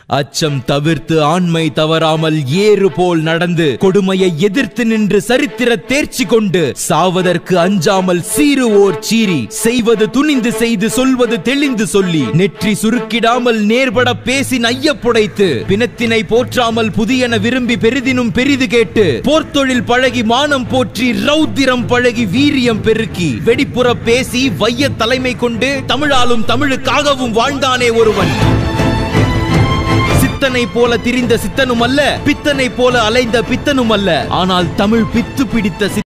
அச்சம் தவிர்த்து ஆண்மை தவறாமல் ஏறு போல் நடந்து கொடுமையை எதிர்த்து நின்று சரித்திர தேர்ச்சி கொண்டு சாவதற்கு அஞ்சாமல் சீருவோர் சீரி செய்வது துணிந்து செய்து சொல்வது தெளிந்து சொல்லி நெற்றி சுருக்கிடாமல் நேர்பட பேசி நையப்புடைத்து பிணத்தினை போற்றாமல் புதியன விரும்பி பெரிதினும் பெரிது கேட்டு போர்த்தொழில் பழகி மானம் போற்றி ரௌத்திரம் பழகி வீரியம் பெருக்கி வெடிப்புற பேசி வைய தலைமை கொண்டு தமிழாலும் தமிழுக்காகவும் வாழ்ந்தானே ஒருவன் சித்தனை போல திரிந்த சித்தனும் அல்ல பித்தனை போல அலைந்த பித்தனும் அல்ல ஆனால் தமிழ் பித்து பிடித்த சித்த